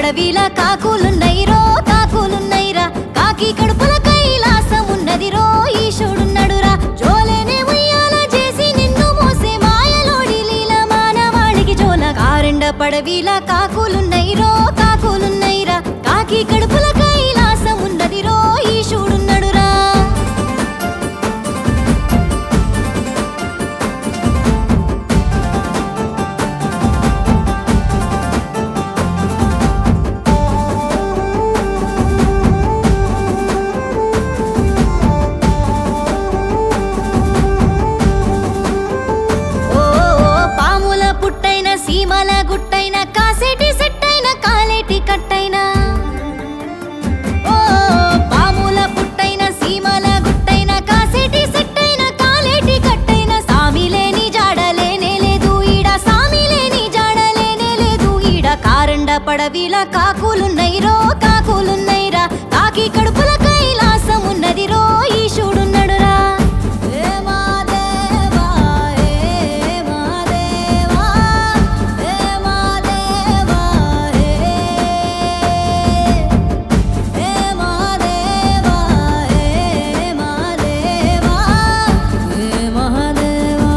పడవిలా కాకులున్నైరో కాకులున్నైరా కాకి కడుపుల కైలాసం ఉన్నది రో ఈశుడున్నడురా జోలేనే ఉయ్యాల చేసి నిన్ను మోసే మాయలోడి లీల మానవాళికి జోల కారెండ పడవిలా కాకులున్నైరో కాకులున్నైరా కాకి కడుపుల కైలాసం ఉన్నది రో ఈశుడున్నడురా ఓ పాముల పుట్టైన సీమల గుట్టైన కాసేటి సెట్టైన కాలేటి కట్టైన ఓ పాముల పుట్టైన సీమల గుట్టైన కాసేటి సెట్టైన కాలేటి కట్టైన సామిలేని జాడలేనే లేదు ఈడ సామిలేని జాడలేనే లేదు ఈడ కారండ పడవిల కాకులున్నైరో కాకులున్నైరా కాకి కడుపుల కైలాసం ఉన్నది రో ఈశుడున్నడురా ఏ మా దేవా ఏ మా దేవా ఏ మా దేవా ఏ మా దేవా ఏ మా దేవా ఏ మహాదేవా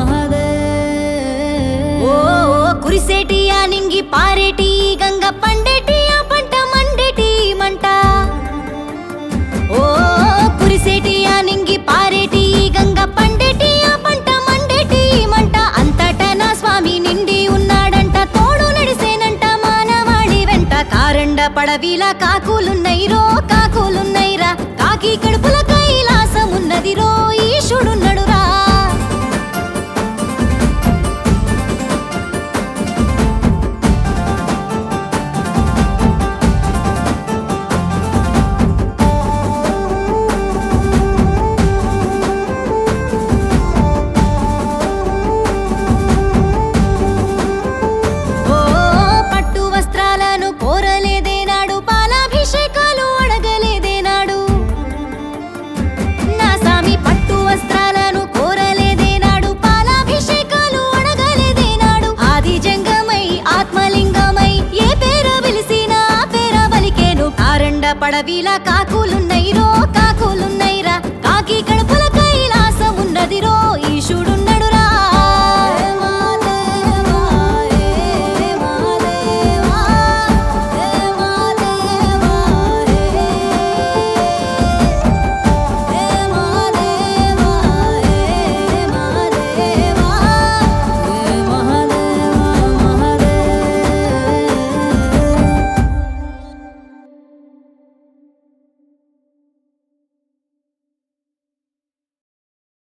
మహాదేవ్ ఓ కురిసేటి ఆ నింగి పారేటి ఈ గంగ పండేటి ఆ పంట మండేటి ఈ మంట ఓ కురిసేటి ఆ నింగి పారేటి ఈ గంగ పండేటి ఆ పంట మండేటి ఈ మంట అంతటా నా స్వామి నిండి ఉన్నాడంట తోడు నడిసేనంట మానవాళి వెంట కారండ పడవిలా కాకులున్నైరో కాకులున్నైరా కాకి కడుపుల కైలాసం ఉన్నది రో ఈశుడున్నడురా ఓ పట్టు వస్త్రాలను కోరలేదేనాడు పాలాభిషేకాలు అడగలేదేనాడు నా సామి పట్టు వస్త్రాలను కోరలేదేనాడు పాలాభిషేకాలు అడగలేదేనాడు ఆది జంగమై ఆత్మలింగమై ఏ పేర వెలిసిన ఆ పేర బలికేను కారండ పడవిలా కాకులున్నైరో కాకులున్నైరా